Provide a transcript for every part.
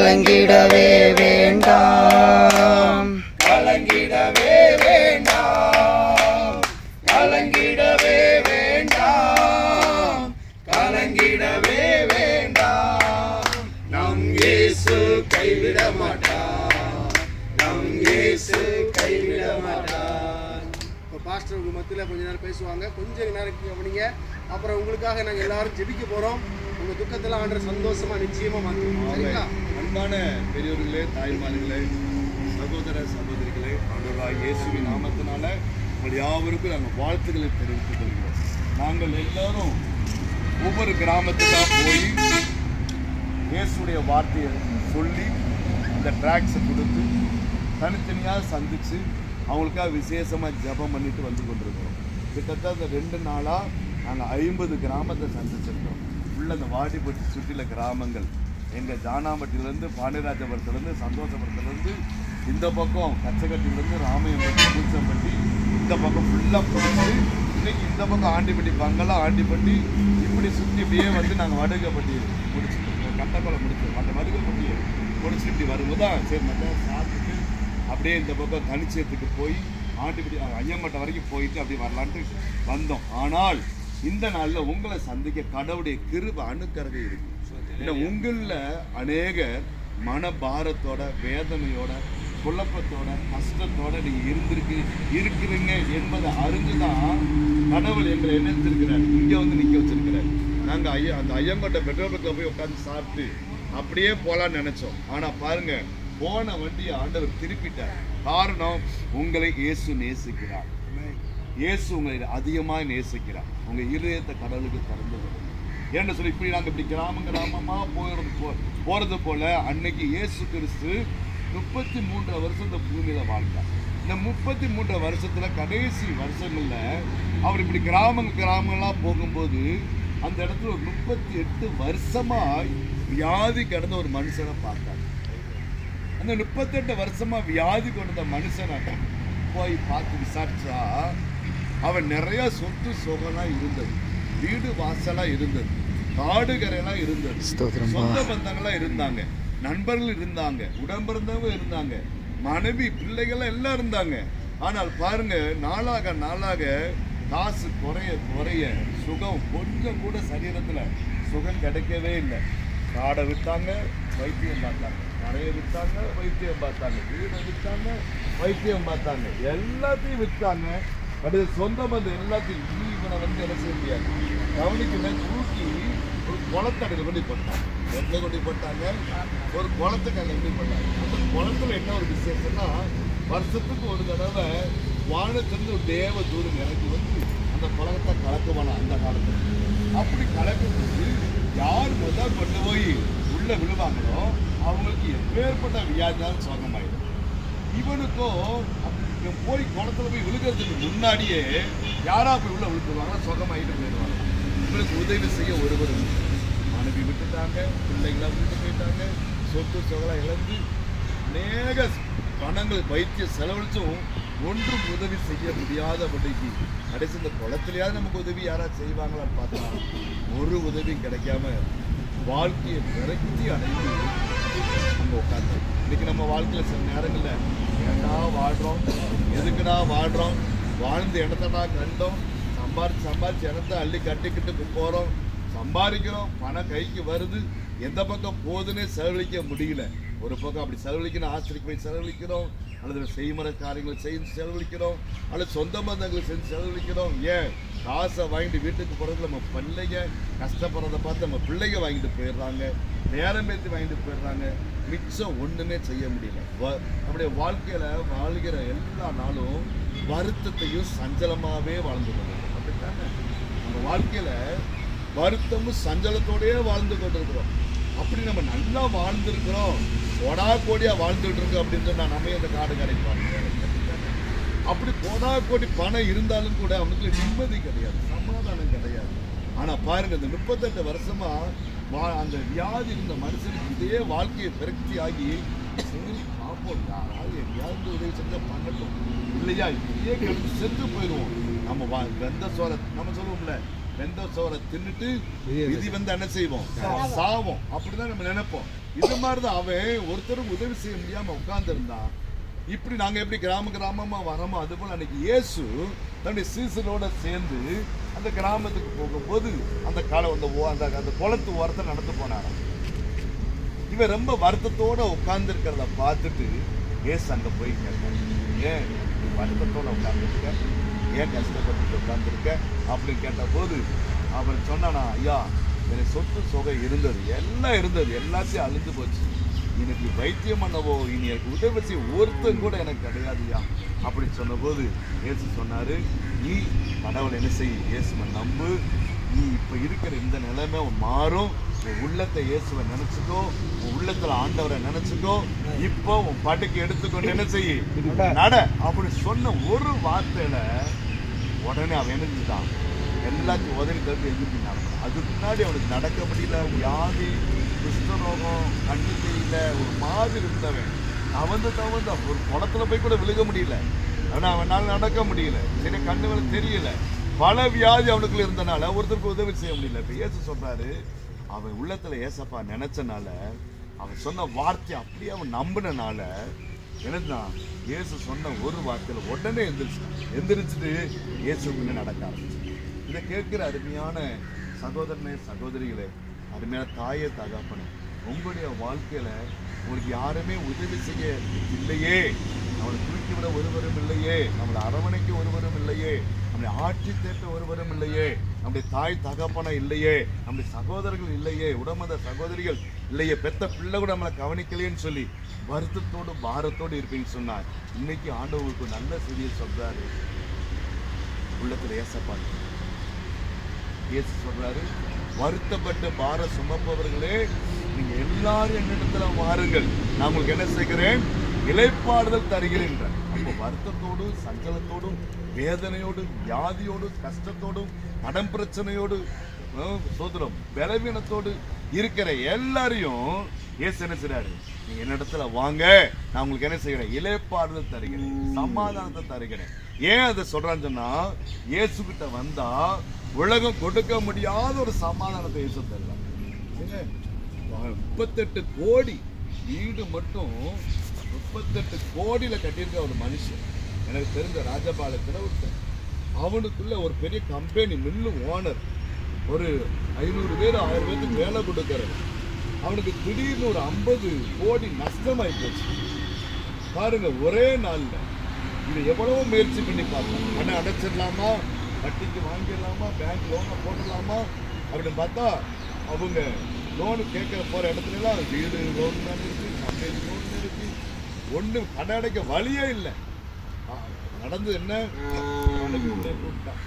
கலங்கிடவே வேண்டாம் கலங்கிடவே வேண்டாம் கலங்கிடவே வேண்டாம் கலங்கிடவே வேண்டாம் நம் இயேசு கைவிட மாட்டான் நம் இயேசு கைவிட மாட்டான் இப்போ பாஸ்டர் உங்க மத்தியில் கொஞ்ச நேரம் பேசுவாங்க கொஞ்சம் நேரம் கவனிங்க அப்புறம் உங்களுக்காக நாங்கள் எல்லாரும் ஜெபிக்க போகிறோம் உங்கள் துக்கத்தெல்லாம் ஆண்டு சந்தோஷமா நிச்சயமா மாற்றுவோம் சரிங்களா அன்பான பெரியோர்களே தாய்மார்களே சகோதர சகோதரிகளே ஆண்டவராய் இயேசுவின் நாமத்தினால உங்கள் யாவருக்கும் நாங்கள் வாழ்த்துக்களை தெரிவித்துக் கொள்கிறோம் நாங்கள் எல்லாரும் ஒவ்வொரு கிராமத்துக்காக போய் இயேசுடைய வார்த்தையை சொல்லி அந்த ட்ராக்ஸை கொடுத்து தனித்தனியாக சந்தித்து அவங்களுக்காக விசேஷமாக ஜெபம் பண்ணிட்டு வந்து கொண்டிருக்கிறோம் கிட்டத்தட்ட அந்த ரெண்டு நாளாக நாங்கள் ஐம்பது கிராமத்தை சந்திச்சிருக்கோம் உள்ள அந்த வாடிப்பட்டி சுற்றில கிராமங்கள் எங்கள் ஜானாம்பட்டியிலேருந்து பாண்டியராஜபுரத்துலேருந்து சந்தோஷபுரத்துலேருந்து இந்த பக்கம் கச்சகட்டிலேருந்து ராமையம்பட்டி பூச்சம்பட்டி இந்த பக்கம் ஃபுல்லாக பிடிச்சி இன்னைக்கு இந்த பக்கம் ஆண்டிப்பட்டி பங்கெல்லாம் ஆண்டிப்பட்டி இப்படி சுற்றி இப்படியே வந்து நாங்கள் வடுகப்பட்டி முடிச்சுட்டு கட்டக்குளம் முடிச்சோம் மற்ற வடுகப்பட்டியை முடிச்சுட்டு இப்படி வரும்போது தான் சரி மத்தியானம் சாப்பிட்டுட்டு அப்படியே இந்த பக்கம் தனிச்சயத்துக்கு போய் ஆண்டிப்பட்டி ஐயம்பட்டை வரைக்கும் போயிட்டு அப்படி வரலான்ட்டு வந்தோம் ஆனால் இந்த நாளில் உங்களை சந்திக்க கடவுளுடைய கிருப அணுக்கருகை இருக்கு இல்லை உங்களில் அநேகர் மனபாரத்தோட வேதனையோட குழப்பத்தோட கஷ்டத்தோட நீங்க இருந்திருக்கு இருக்கிறீங்க என்பதை அறிஞ்சுதான் கடவுள் எங்களை என்ன வச்சிருக்கிறார் இங்க வந்து நிக்க வச்சிருக்கிறார் நாங்க ஐயா அந்த ஐயங்கோட்டை பெட்ரோல் பங்க்ல போய் உட்காந்து சாப்பிட்டு அப்படியே போலாம்னு நினைச்சோம் ஆனா பாருங்க போன வண்டியை ஆண்டவர் திருப்பிட்டார் காரணம் உங்களை இயேசு நேசிக்கிறார் இயேசு உங்களை அதிகமாக நேசிக்கிறார் உங்க இருதயத்தை கடவுளுக்கு திறந்து விடுங்க. ஏன்னு சொல்லி இப்படி நாங்கள் இப்படி கிராமம் கிராமமா போகிறது போ போறது போல அன்னைக்கு இயேசு கிறிஸ்து முப்பத்தி மூன்றரை வருஷம் இந்த பூமியில வாழ்ந்தார் இந்த முப்பத்தி மூன்றரை வருஷத்துல கடைசி வருஷங்கள்ல அவர் இப்படி கிராமம் கிராமங்களா போகும்போது அந்த இடத்துல ஒரு முப்பத்தி எட்டு வருஷமா வியாதி கிடந்த ஒரு மனுஷனை பார்த்தார் அந்த முப்பத்தெட்டு வருஷமா வியாதி கொண்ட மனுஷனை போய் பார்த்து விசாரிச்சா அவன் நிறைய சொத்து சுகம்லாம் இருந்தது வீடு வாசலா இருந்தது காடு கரையெல்லாம் இருந்தது ஸ்தோத்திரம்பா. சொந்த பந்தங்கள்லாம் இருந்தாங்க நண்பர்கள் இருந்தாங்க உடம்பிறந்தவங்க இருந்தாங்க மனைவி பிள்ளைகள் எல்லாம் இருந்தாங்க ஆனால் பாருங்க நாளாக நாளாக காசு குறைய குறைய சுகம் கொஞ்சம் கூட சரீரத்துல சுகம் கிடைக்கவே இல்லை காடை வித்தாங்க வைத்தியம் பார்த்தாங்க கரையை வித்தாங்க வைத்தியம் பார்த்தாங்க வீடை வித்தாங்க வைத்தியம் பார்த்தாங்க எல்லாத்தையும் வித்தாங்க அது சொந்த பந்தம் எல்லாத்தையும் நீ இவனை வந்து என்ன செய்ய முடியாது கவனிக்கல தூக்கி ஒரு குளத்தடையில கொண்டு போட்டாங்க எங்க கொண்டு போட்டாங்க ஒரு குளத்துக்கு கொண்டு போட்டாங்க அந்த குளத்துல என்ன ஒரு விசேஷம்னா வருஷத்துக்கு ஒரு தடவை வானத்திலிருந்து ஒரு தேவ தூரம் இறங்கி வந்து அந்த குளத்தை கலக்குவானா அந்த காலத்துல அப்படி கலக்கும்போது யார் முதல் கொண்டு போய் உள்ள விழுவாங்களோ அவங்களுக்கு எப்பேற்பட்ட வியாதியாலும் சுகமாயிடும் இவனுக்கும் அப்ப இவன் போய் குளத்துல போய் விழுகிறதுக்கு முன்னாடியே யாரா போய் உள்ள விழுத்துருவாங்க சுகமாயிட்டு போயிடுவாங்க இவனுக்கு உதவி செய்ய ஒருவர் இல்லை. மனைவி விட்டுட்டாங்க பிள்ளைங்களா விட்டு போயிட்டாங்க சொத்து சுகலாம் இழந்து அநேக பணங்கள் வைத்திய செலவழிச்சும் ஒன்றும் உதவி செய்ய முடியாதபடிக்கு கடைசி இந்த குளத்திலேயாவது நமக்கு உதவி யாராவது செய்வாங்களான்னு பார்த்தா ஒரு உதவியும் கிடைக்காம வாழ்க்கையை விரக்தி அடைந்து அங்க உட்காந்து இன்னைக்கு நம்ம வாழ்க்கையில சில நேரங்கள்ல ஏன்டா வாழ்றோம் எதுக்குடா வாழ்றோம் வாழ்ந்த இடத்தடா கண்டோம் சம்பாரிச்சு சம்பாரிச்சு இடத்த அள்ளி கட்டிக்கிட்டு போறோம் சம்பாதிக்கிறோம் பணம் கைக்கு வருது எந்த பக்கம் போகுதுன்னே செலவழிக்க முடியல ஒரு பக்கம் அப்படி செலவழிக்கணும் ஆசிரியர் போய் செலவழிக்கிறோம் அல்லது செய்முறை காரியங்களை செய்து செலவழிக்கிறோம் அல்லது சொந்த பந்தங்களை செஞ்சு செலவழிக்கிறோம் ஏன் காசை வாங்கிட்டு வீட்டுக்கு போகிறதுல நம்ம பிள்ளைங்க கஷ்டப்படுறத பார்த்து நம்ம பிள்ளைங்க வாங்கிட்டு போயிடுறாங்க நேரம் ஏற்றி வாங்கிட்டு போயிடுறாங்க மிச்சம் ஒன்றுமே செய்ய முடியல வ- நம்முடைய வாழ்க்கையில் வாழ்கிற எல்லா நாளும் வருத்தத்தையும் சஞ்சலமாகவே வாழ்ந்து கொண்டிருக்கோம் அப்படித்தானே நம்ம வாழ்க்கையில் வருத்தமும் சஞ்சலத்தோடயே வாழ்ந்து கொண்டிருக்கிறோம் அப்படி நம்ம நல்லா வாழ்ந்திருக்கிறோம் கொடா கோடியா வாழ்ந்துட்டு இருக்கோம் அப்படின்னு சொன்னா நம்ம இந்த காடு கரைப்பாங்க அப்படி கோடா கோடி பணம் இருந்தாலும் கூட அவனுக்கு நிம்மதி கிடையாது சமாதானம் கிடையாது ஆனா பாருங்க இந்த முப்பத்தெட்டு வருஷமா வா- அந்த வியாதி இருந்த மனுஷனுக்கு இதே வாழ்க்கையை விரக்தி ஆகி சரி பார்ப்போம் யாராவது எங்கேயாவது உதவி செஞ்சா பண்ணட்டும் இல்லையா இப்படியே கிடந்து செத்து போயிடுவோம் நம்ம வா வெந்த சோற நம்ம சொல்லுவோம்ல வெந்த சோறை தின்னுட்டு விதி வந்து என்ன செய்வோம் சாவோம் அப்படிதான் நம்ம நினைப்போம் இது மாதிரிதான் அவன் ஒருத்தரும் உதவி செய்ய முடியாம உட்கார்ந்து இருந்தான் இப்படி நாங்க எப்படி கிராம கிராமமா வரோமோ அது போல அன்னைக்கு இயேசு தன்னுடைய சீசனோட சேர்ந்து அந்த கிராமத்துக்கு போகும்போது அந்த காலம் அந்த ஓ- அந்த அந்த குளத்து ஓரத்தை நடந்து போனாராம் இவன் ரொம்ப வருத்தத்தோட உட்கார்ந்து இருக்கிறத பார்த்துட்டு ஏசு அங்க போய் கேட்டான் ஏன் நீ வருத்தத்தோட உட்கார்ந்துருக்க ஏன் கஷ்டப்பட்டு உட்கார்ந்துருக்க அப்படின்னு கேட்ட போது அவர் சொன்னானா ஐயா எனக்கு சொத்து சொகை இருந்தது எல்லாம் இருந்தது எல்லாத்தையும் அழிஞ்சு போச்சு எனக்கு வைத்தியம் பண்ணவோ இனி எனக்கு உதவி செய்ய ஒருத்தன் கூட எனக்கு கிடையாதுயா அப்படி சொன்னபோது இயேசு சொன்னாரு நீ கடவுள் என்ன செய் இயேசுவை நம்பு நீ இப்ப இருக்கிற இந்த நிலைமை மாறும் உன் உள்ளத்தை இயேசுவை நினைச்சுக்கோ உன் உள்ளத்துல ஆண்டவரை நினைச்சுக்கோ இப்போ உன் படுக்கை எடுத்துக்கொண்டு என்ன செய்யு நட அப்படி சொன்ன ஒரு வார்த்தையில உடனே அவன் எழுந்துட்டான் எல்லாத்தையும் உதவி தடுத்து எழுதி நடந்தான் அதுக்கு முன்னாடி அவனுக்கு நடக்க முடியல வியாதி குஷ்டரோகம் கண்ணு தெரியல ஒரு மாதிரி இருந்தவன் தவந்து தவந்து ஒரு குளத்துல போய் கூட விழுக முடியல ஆனா அவனால நடக்க முடியல சரி கண்ணு மேல தெரியல பல வியாதி அவனுக்குள்ள இருந்தனால ஒருத்தருக்கு உதவி செய்ய முடியல இப்ப இயேசு சொல்றாரு அவன் உள்ளத்துல ஏசப்பா நினைச்சனால அவன் சொன்ன வார்த்தை அப்படியே அவன் நம்பினனால என்னதுன்னா இயேசு சொன்ன ஒரு வார்த்தையில உடனே எந்திரிச்சிட்டான் எந்திரிச்சிட்டு இயேசு முன்ன நடக்க ஆரம்பிச்சு இதை கேட்கிற அருமையான சகோதரனே சகோதரிகளே அருமையான தாயே தகப்பனே உங்களுடைய வாழ்க்கையில உங்களுக்கு யாருமே உதவி செய்ய இல்லையே நம்மளை தூக்கி விட ஒருவரும் இல்லையே நம்மளை அரவணைக்க ஒருவரும் இல்லையே நம்மளை ஆட்சி தேட்ட ஒருவரும் இல்லையே நம்முடைய தாய் தகப்பன இல்லையே நம்முடைய சகோதரர்கள் இல்லையே உடமத சகோதரிகள் இல்லையே பெத்த பிள்ளை கூட நம்மளை கவனிக்கலையேன்னு சொல்லி வருத்தத்தோடு பாரத்தோடு இருப்பீங்கன்னு சொன்னார் இன்னைக்கு ஆண்டவருக்கு ஒரு நல்ல செய்தியை சொல்றாரு உள்ளத்துல ஏசப்பாடு இயேசு சொல்றாரு வருத்தப்பட்டு பார சுமப்பவர்களே நீங்க எல்லாரும் என்னிடத்துல வாருங்கள் நான் உங்களுக்கு என்ன செய்கிறேன் இலைப்பாடுதல் தருகிறேன் என்றார். அப்போ வருத்தத்தோடு சஞ்சலத்தோடும் வேதனையோடு வியாதியோடு கஷ்டத்தோடும் கடன் பிரச்சனையோடு அஹ், சோதரம் பலவீனத்தோடு இருக்கிற எல்லாரையும் இயேசு என்ன செய்றாரு நீங்க என்னிடத்துல வாங்க நான் உங்களுக்கு என்ன செய்கிறேன் இலைப்பாடுதல் தருகிறேன் சமாதானத்தை தருகிறேன் ஏன் அதை சொல்றான்னு சொன்னா இயேசு கிட்ட வந்தா உலகம் கொடுக்க முடியாத ஒரு சமாதானத்தை இயேசு தருவார் ஏங்க, முப்பத்தெட்டு கோடி வீடு மட்டும் முப்பத்தெட்டு கோடியில கட்டியிருக்க ஒரு மனுஷன் எனக்கு தெரிஞ்ச ராஜபாளையத்துல ஒருத்தன் அவனுக்குள்ள ஒரு பெரிய கம்பெனி மில்லு ஓனர் ஒரு ஐநூறு பேர் ஆயிரம் பேருக்கு வேலை கொடுக்கறது அவனுக்கு திடீர்னு ஒரு ஐம்பது கோடி நஷ்டமாயி போச்சு பாருங்க ஒரே நாள்ல இது எவ்வளவு முயற்சி பண்ணி பார்த்தோம் பணம் அடைச்சிடலாமா வட்டிக்கு வாங்கிடலாமா பேங்க் லோனை போடலாமா அப்படின்னு பார்த்தா அவங்க லோனு கேட்க போற இடத்துல எல்லாம் வீடு லோன் தான் இருக்கு கம்பெனி லோன் இருக்கு ஒண்ணு கடை அடைக்க வழியே இல்லை ஆ, நடந்தது என்ன அவனுக்கு உள்ளே கூப்பிட்டான்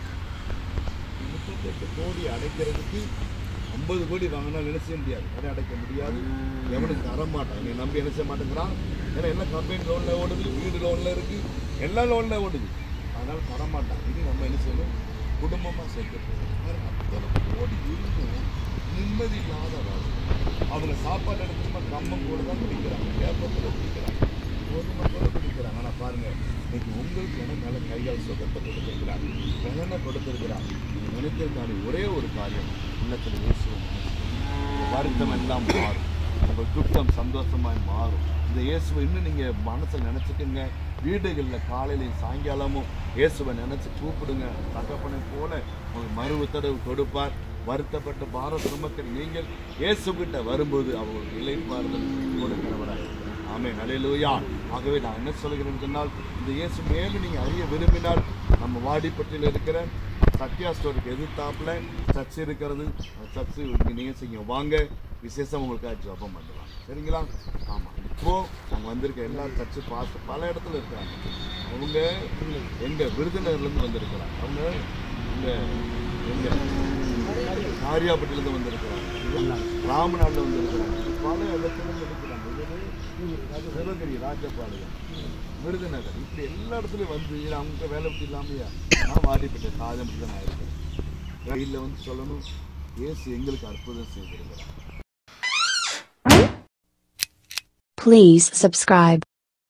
முப்பத்தெட்டு கோடி அடைக்கிறதுக்கு ஐம்பது கோடி வாங்கினா என்ன செய்ய முடியாது கடை அடைக்க முடியாது எவனுக்கு தர மாட்டான் நீ நம்பி என்ன செய்ய மாட்டேங்கிறான் ஏன்னா எல்லாம் கம்பெனி லோன்ல ஓடுது வீடு லோன்ல இருக்கு எல்லா லோன்ல ஓடுது அதனால தர மாட்டான் இது நம்ம என்ன செய்யணும் குடும்பமா சேர்த்து பாருங்க, அத்தனை கோடி இருந்தும் நிம்மதி இல்லாத வாழ்க்கை. அவங்க சாப்பாடு எடுத்துமா கம்மம் கூட தான் குடிக்கிறாங்க வேப்பத்தில் குடிக்கிறாங்க கோதுமை கூட குடிக்கிறாங்க ஆனா பாருங்க இன்னைக்கு உங்களுக்கு எனக்கு நல்ல கைகால் சுகத்தை கொடுத்திருக்கிறார் பலனை கொடுத்திருக்கிறார் நீங்க நினைத்திருக்கான ஒரே ஒரு காரியம் உள்ளத்தில் இயேசுவை நினைச்சுக்கோங்க. உங்க வருத்தம் எல்லாம் மாறும் உங்க துக்கம் சந்தோஷமாய் மாறும் இந்த இயேசுவை இன்னும் நீங்க மனசுல நினைச்சுக்கோங்க வீடுகளில் காலையிலையும் சாயங்காலமும் இயேசுவை நினைச்சு கூப்பிடுங்க தகப்பனை போல உங்களுக்கு மறு உத்தரவு கொடுப்பார் வருத்தப்பட்ட பார சுமக்கிற நீங்கள் இயேசுகிட்ட வரும்போது அவங்களுக்கு இலைப்பாறுதல் கொடுக்கிறவராக ஆமே நலையிலூயா ஆகவே நான் என்ன சொல்கிறேன்னு சொன்னால் இந்த இயேசு மேலும் நீங்கள் அறிய விரும்பினால் நம்ம வாடிப்பட்டியில் இருக்கிற சத்யா ஸ்டோருக்கு எதிர்த்தாப்புல சர்ச் இருக்கிறது அந்த சர்ச்சு இங்கே நீங்கள் செய்யுங்க வாங்க விசேஷம் உங்களுக்காக ஜெபம் பண்ணலாம் சரிங்களா ஆமாம் இப்போ நாங்கள் வந்திருக்க எல்லா சர்ச்சு பார்த்து பல இடத்துல இருக்கிறாங்க அவங்க எங்க விருதுநகர்லேருந்து வந்திருக்கிறாங்க அவங்க இங்க எங்க காரியாப்பட்டிலேருந்து வந்திருக்கிறாங்க ராமநாட்டில் வந்திருக்கிறாங்க பல இடத்துலேருந்து இருக்கிறாங்க இது சிவகிரி ராஜபாளையம் விருதுநகர் இப்படி எல்லா இடத்துலையும் வந்து இது அவங்க வேலை விட்டு இல்லாமையா நான் வாடிப்பட்ட சாதம் தான் நான் இருக்கேன் வெயிலில் வந்து சொல்லணும் இயேசு எங்களுக்கு அற்புதம் செய்திருக்கிறார் Please subscribe.